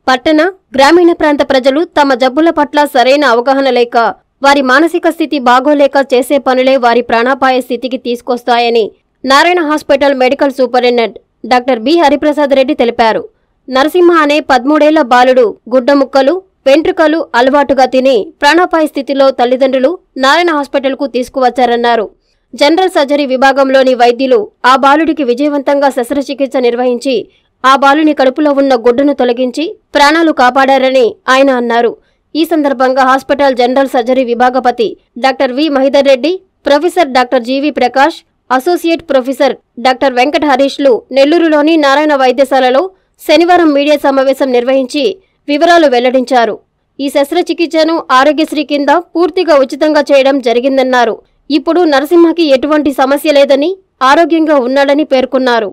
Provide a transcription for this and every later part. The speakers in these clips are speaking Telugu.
పట్టణ గ్రామీణ ప్రాంత ప్రజలు తమ జబ్బుల పట్ల సరైన అవగాహన లేక వారి మానసిక స్థితి బాగోలేక చేసే పనులే వారి ప్రాణాపాయ స్థితికి తీసుకొస్తాయని Narayana hospital medical superintendent doctor B Hariprasad Reddy తెలిపారు నరసింహ అనే పదమూడేళ్ల బాలుడు గుడ్డ ముక్కలు వెంట్రుకలు అలవాటుగా తిని ప్రాణాపాయ స్థితిలో తల్లిదండ్రులు నారాయణ హాస్పిటల్కు తీసుకువచ్చారన్నారు జనరల్ సర్జరీ విభాగంలోని వైద్యులు ఆ బాలుడికి విజయవంతంగా శస్త్రచికిత్స నిర్వహించి ఆ బాలుని కడుపులో ఉన్న గుడ్డను తొలగించి ప్రాణాలు కాపాడారని ఆయన అన్నారు ఈ సందర్భంగా హాస్పిటల్ జనరల్ సర్జరీ విభాగపతి doctor V Mahidhar Reddy professor doctor G V Prakash associate professor doctor Venkata హరీష్లు నెల్లూరులోని నారాయణ వైద్యశాలలో శనివారం మీడియా సమావేశం నిర్వహించి వివరాలు వెల్లడించారు ఈ శస్త్రచికిత్సను ఆరోగ్యశ్రీ కింద పూర్తిగా ఉచితంగా చేయడం జరిగిందన్నారు ఇప్పుడు నరసింహకి ఎటువంటి సమస్య లేదని ఆరోగ్యంగా ఉన్నాడని పేర్కొన్నారు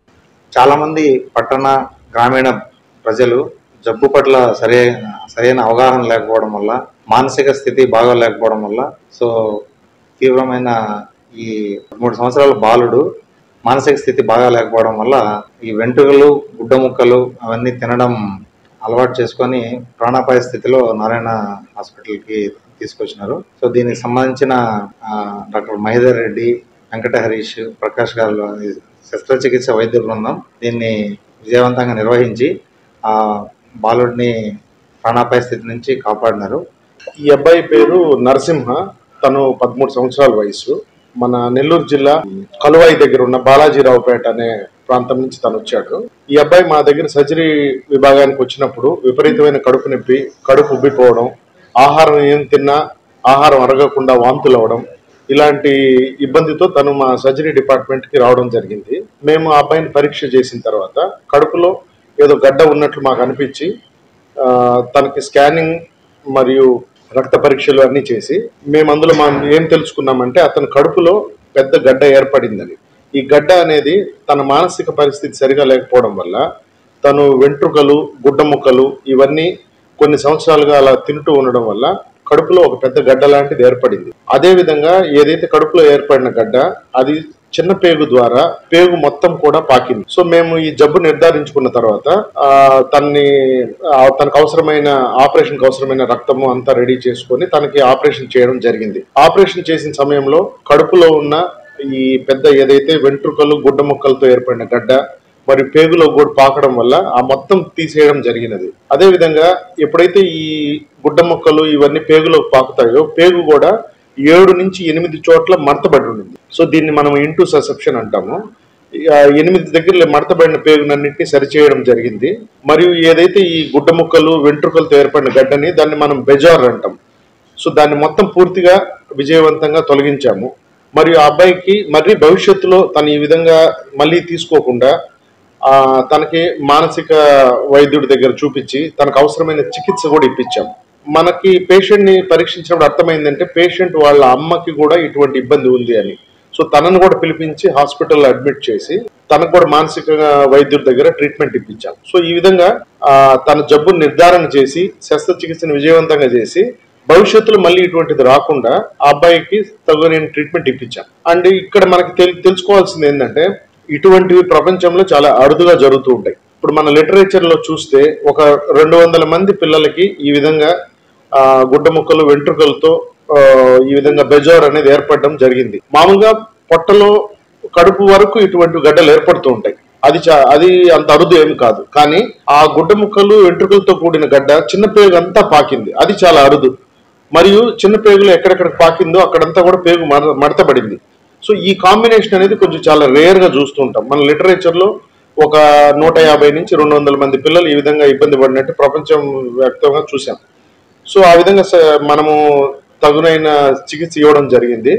చాలా మంది పట్టణ గ్రామీణ ప్రజలు జబ్బు పట్ల సరే సరైన అవగాహన లేకపోవడం వల్ల మానసిక స్థితి బాగోలేకపోవడం వల్ల సో తీవ్రమైన ఈ మూడు సంవత్సరాల బాలుడు మానసిక స్థితి బాగా లేకపోవడం వల్ల ఈ వెంట్రుకలు గుడ్డ ముక్కలు అవన్నీ తినడం అలవాటు చేసుకొని ప్రాణాపాయ స్థితిలో నారాయణ హాస్పిటల్కి తీసుకొచ్చినారు సో దీనికి సంబంధించిన ఆ, డాక్టర్ మహేదర్ రెడ్డి వెంకట హరీష్ ప్రకాష్ గారు ఈ శస్త్రచికిత్స వైద్య బృందం దీన్ని విజయవంతంగా నిర్వహించి ఆ బాలుడిని ప్రాణాపాయ స్థితి నుంచి కాపాడినారు ఈ అబ్బాయి పేరు నరసింహ తను పదమూడు సంవత్సరాల వయసు మన నెల్లూరు జిల్లా కలువాయి దగ్గర ఉన్న బాలాజీరావుపేట అనే ప్రాంతం నుంచి తను వచ్చాడు ఈ అబ్బాయి మా దగ్గర సర్జరీ విభాగానికి వచ్చినప్పుడు విపరీతమైన కడుపు నొప్పి కడుపు ఉబ్బిపోవడం ఆహారం ఏం తిన్నా ఆహారం అరగకుండా వాంతులు అవడం ఇలాంటి ఇబ్బందితో తను మా సర్జరీ డిపార్ట్మెంట్ కి రావడం జరిగింది మేము ఆ అబ్బాయిని పరీక్ష చేసిన తర్వాత కడుపులో ఏదో గడ్డ ఉన్నట్లు మాకు అనిపించి ఆ, తనకి స్కానింగ్ మరియు రక్త పరీక్షలు అన్ని చేసి మేము అందులో మనం ఏం తెలుసుకున్నామంటే అతని కడుపులో పెద్ద గడ్డ ఏర్పడిందని ఈ గడ్డ అనేది తన మానసిక పరిస్థితి సరిగా లేకపోవడం వల్ల తను వెంట్రుకలు గుడ్డ ముక్కలు ఇవన్నీ కొన్ని సంవత్సరాలుగా అలా తింటూ ఉండడం వల్ల కడుపులో ఒక పెద్ద గడ్డ లాంటిది ఏర్పడింది అదే విధంగా ఏదైతే కడుపులో ఏర్పడిన గడ్డ అది చిన్న పేగు ద్వారా పేగు మొత్తం కూడా పాకింది సో మేము ఈ జబ్బు నిర్ధారించుకున్న తర్వాత ఆ, తన్ని ఆ, తనకు అవసరమైన ఆపరేషన్ కి అవసరమైన రక్తము అంతా రెడీ చేసుకొని తనకి ఆపరేషన్ చేయడం జరిగింది ఆపరేషన్ చేసిన సమయంలో కడుపులో ఉన్న ఈ పెద్ద ఏదైతే వెంట్రుకలు గుడ్డ ముక్కలతో ఏర్పడిన గడ్డ మరి పేగులో కూడా పాకడం వల్ల ఆ మొత్తం తీసేయడం జరిగినది అదే విధంగా ఎప్పుడైతే ఈ గుడ్డ మొక్కలు ఇవన్నీ పేగులోకి పాకుతాయో పేగు కూడా ఏడు నుంచి ఎనిమిది చోట్ల మడతబడి ఉంటుంది సో దీన్ని మనం ఇంటూ ససెప్షన్ అంటాము ఆ ఎనిమిది దగ్గర మడతబడిన పేగునన్నింటినీ సరిచేయడం జరిగింది మరియు ఏదైతే ఈ గుడ్డ ముక్కలు వెంట్రుకలతో ఏర్పడిన గడ్డని దాన్ని మనం బెజార్ అంటాం సో దాన్ని మొత్తం పూర్తిగా విజయవంతంగా తొలగించాము మరియు ఆ అబ్బాయికి మరీ భవిష్యత్తులో తను ఈ విధంగా మళ్ళీ తీసుకోకుండా ఆ, తనకి మానసిక వైద్యుడి దగ్గర చూపించి తనకు అవసరమైన చికిత్స కూడా ఇప్పించాం మనకి పేషెంట్ ని పరీక్షించినప్పుడు అర్థమైందంటే పేషెంట్ వాళ్ళ అమ్మకి కూడా ఇటువంటి ఇబ్బంది ఉంది అని సో తనను కూడా పిలిపించి హాస్పిటల్లో అడ్మిట్ చేసి తనకు కూడా మానసిక వైద్యుడి దగ్గర ట్రీట్మెంట్ ఇప్పించాం సో ఈ విధంగా ఆ, తన జబ్బును నిర్ధారణ చేసి శస్త్రచికిత్సను విజయవంతంగా చేసి భవిష్యత్తులో మళ్ళీ ఇటువంటిది రాకుండా ఆ అబ్బాయికి తగిన ట్రీట్మెంట్ ఇప్పించాం అండ్ ఇక్కడ మనకి తెల్- తెలుసుకోవాల్సింది ఏంటంటే ఇటువంటివి ప్రపంచంలో చాలా అరుదుగా జరుగుతూ ఉంటాయి ఇప్పుడు మన లిటరేచర్ లో చూస్తే ఒక రెండు వందల మంది పిల్లలకి ఈ విధంగా ఆ, గుడ్డ ముక్కలు వెంట్రుకలతో ఆ, ఈ విధంగా బెజోర్ అనేది ఏర్పడడం జరిగింది మామూలుగా పొట్టలో కడుపు వరకు ఇటువంటి గడ్డలు ఏర్పడుతూ ఉంటాయి అది చా- అది అంత అరుదు ఏం కాదు కానీ ఆ గుడ్డ ముక్కలు వెంట్రుకలతో కూడిన గడ్డ చిన్న పేగు అంతా పాకింది అది చాలా అరుదు మరియు చిన్న పేగులు ఎక్కడెక్కడ పాకిందో అక్కడంతా కూడా పేగు మడ- మడతబడింది సో ఈ కాంబినేషన్ అనేది కొంచెం చాలా రేర్ గా చూస్తుంటాం మన లిటరేచర్ లో ఒక నూట యాభై నుంచి రెండు వందల మంది పిల్లలు ఈ విధంగా ఇబ్బంది పడినట్టు ప్రపంచం వ్యాప్తంగా చూసాం సో ఆ విధంగా స- మనము తగునైన చికిత్స ఇవ్వడం జరిగింది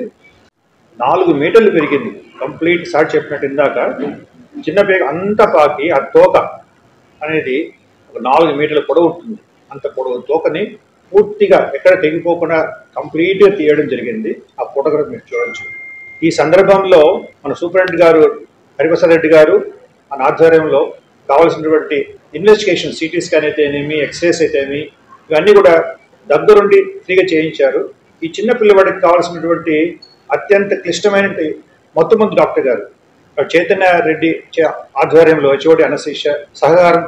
నాలుగు మీటర్లు పెరిగింది కంప్లీట్ సార్ చెప్పినట్టు ఇందాక చిన్న పేగ అంత పాకి ఆ తోక అనేది ఒక నాలుగు మీటర్ల పొడవు ఉంటుంది అంత పొడవు తోకని పూర్తిగా ఎక్కడ తెగిపోకుండా కంప్లీట్గా తీయడం జరిగింది ఆ ఫోటోగ్రాఫ్ మీరు చూడొచ్చు ఈ సందర్భంలో మన సూపరింటెండెంట్ గారు హరిప్రసాద్ రెడ్డి గారు మన ఆధ్వర్యంలో కావాల్సినటువంటి ఇన్వెస్టిగేషన్ సిటీ స్కాన్ అయితేనేమి ఎక్స్రేస్ అయితేనేమి ఇవన్నీ కూడా దగ్గరుండి ఫ్రీగా చేయించారు ఈ చిన్న పిల్లవాడికి కావాల్సినటువంటి అత్యంత క్లిష్టమైన మొట్టమొదటి డాక్టర్ గారు చైతన్య రెడ్డి చే- ఆధ్వర్యంలో హెచ్ఓడి అనశీష సహకారంతో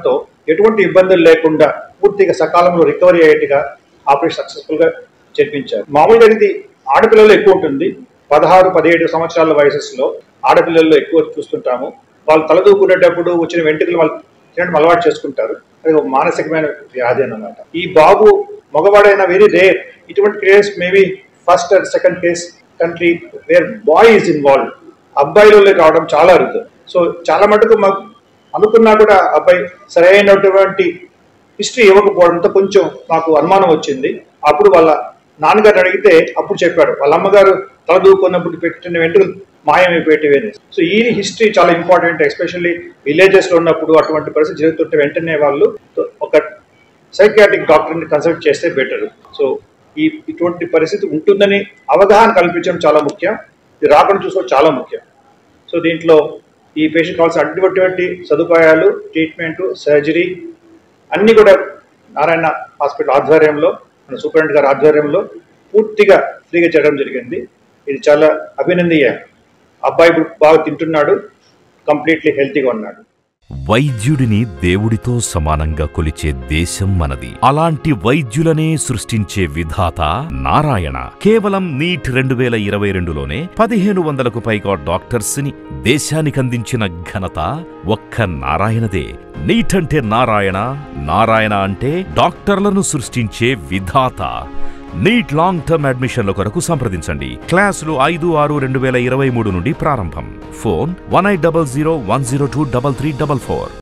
ఎటువంటి ఇబ్బందులు లేకుండా పూర్తిగా సకాలంలో రికవరీ అయ్యేట్టుగా ఆపరేషన్ సక్సెస్ఫుల్ గా జరిపించారు మామూలుగా ఇది ఆడపిల్లలు ఎక్కువ ఉంటుంది పదహారు పదిహేడు సంవత్సరాల వయసులో ఆడపిల్లల్లో ఎక్కువ చూస్తుంటాము వాళ్ళు తలదూకునేటప్పుడు వచ్చిన వెంట్రుకలు వాళ్ళు తినడం అలవాటు చేసుకుంటారు అది ఒక మానసికమైన వ్యాధి అన్నమాట ఈ బాబు మగవాడైన వెరీ రేర్ ఇటువంటి case maybe first and second case country where boy is involve అబ్బాయిలో రావడం చాలా అరుదు సో చాలా మటుకు మాకు అనుకున్నా కూడా అబ్బాయి సరైనటువంటి హిస్టరీ ఇవ్వకపోవడంతో కొంచెం నాకు అనుమానం వచ్చింది అప్పుడు వాళ్ళ నాన్నగారు అడిగితే అప్పుడు చెప్పాడు వాళ్ళ అమ్మగారు తల దూకున్నప్పుడు పెట్టిన వెంట్రుకలు మాయమైపోయేటివి సో ఈ హిస్టరీ చాలా ఇంపార్టెంట్ ఎస్పెషల్లీ విలేజెస్ లో ఉన్నప్పుడు అటువంటి పరిస్థితి జరుగుతుంటే వెంటనే వాళ్ళు ఒక సైకియాట్రిక్ డాక్టర్ని కన్సల్ట్ చేస్తే బెటర్ సో ఈ ఇటువంటి పరిస్థితి ఉంటుందని అవగాహన కల్పించడం చాలా ముఖ్యం ఇది రాకుండా చూసుకోవడం చాలా ముఖ్యం సో దీంట్లో ఈ పేషెంట్ కావాల్సిన అటువంటి సదుపాయాలు ట్రీట్మెంట్ సర్జరీ అన్నీ కూడా నారాయణ హాస్పిటల్ ఆధ్వర్యంలో మన సూపరింటెండెంట్ గారి ఆధ్వర్యంలో పూర్తిగా ఫ్రీగా చేయడం జరిగింది ఇది చాలా అభినందనీయ అబ్బాయి ఇప్పుడు బాగా తింటున్నాడు కంప్లీట్లీ హెల్తీగా ఉన్నాడు వైద్యుడిని దేవుడితో సమానంగా కొలిచే దేశం మనది అలాంటి వైద్యులనే సృష్టించే విధాత నారాయణ కేవలం నీట్ రెండు వేల ఇరవై రెండులోనే పదిహేను వందలకు పైగా డాక్టర్స్ ని దేశానికందించిన ఘనత ఒక్క నారాయణదే నీట్ అంటే నారాయణ నారాయణ అంటే డాక్టర్లను సృష్టించే విధాత నీట్ లాంగ్ టర్మ్ అడ్మిషన్ల కొరకు సంప్రదించండి క్లాసులు ఐదు ఆరు రెండు వేల ఇరవై మూడు నుండి ప్రారంభం phone one eight double zero one zero two double three double four